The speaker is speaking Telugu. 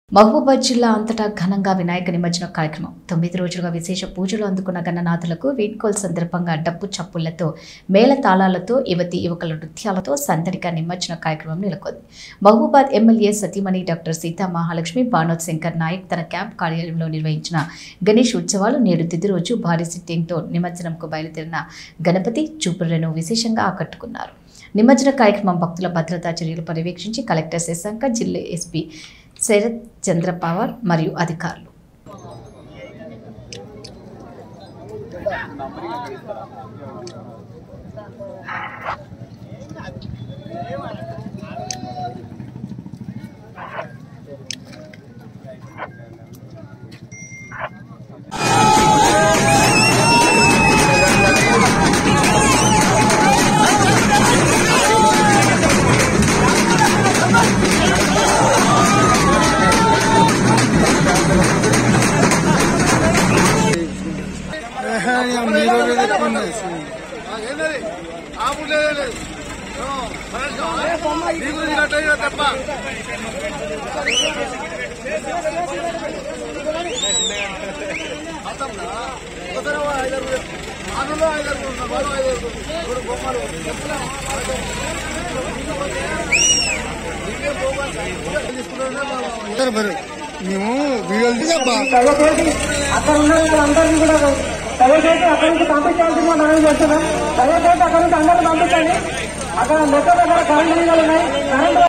మహబూబాద్ జిల్లా అంతటా ఘనంగా వినాయక నిమజ్జన కార్యక్రమం తొమ్మిది రోజులుగా విశేష పూజలు అందుకున్న గణనాథులకు వీడ్కోల్ సందర్భంగా డప్పు చప్పుళ్లతో మేళ తాళాలతో యువతి యువకుల నృత్యాలతో సందడిగా నిమజ్జన కార్యక్రమం నెలకొంది మహబూబాద్ ఎమ్మెల్యే సతీమణి డాక్టర్ సీతా మహాలక్ష్మి బానోద్ శంకర్ నాయక్ తన క్యాంప్ కార్యాలయంలో నిర్వహించిన గణేష్ ఉత్సవాలు నేడు తిది రోజు భారీ సిట్టింగ్తో నిమజ్జనంకు బయలుదేరిన గణపతి చూపులను విశేషంగా ఆకట్టుకున్నారు నిమజ్జన కార్యక్రమం భక్తుల భద్రతా చర్యలు పర్యవేక్షించి కలెక్టర్ శశాంక జిల్లా ఎస్పీ శరత్ చంద్ర పవార్ మరియు అధికారులు మీరు ఎక్కువ తప్ప మేము వీడియోలు తీసబ్బా దయచేసి అక్కడ ఉన్న వాళ్ళందరినీ కూడా దయచేసి అక్కడి నుంచి పంపించాల్సిందిగా మనం చేస్తున్నాం దయచేసి అక్కడి నుంచి అందరినీ పంపించండి అక్కడ మెట్రో దగ్గర కరెంట్ ఉన్నాయి కరెంట్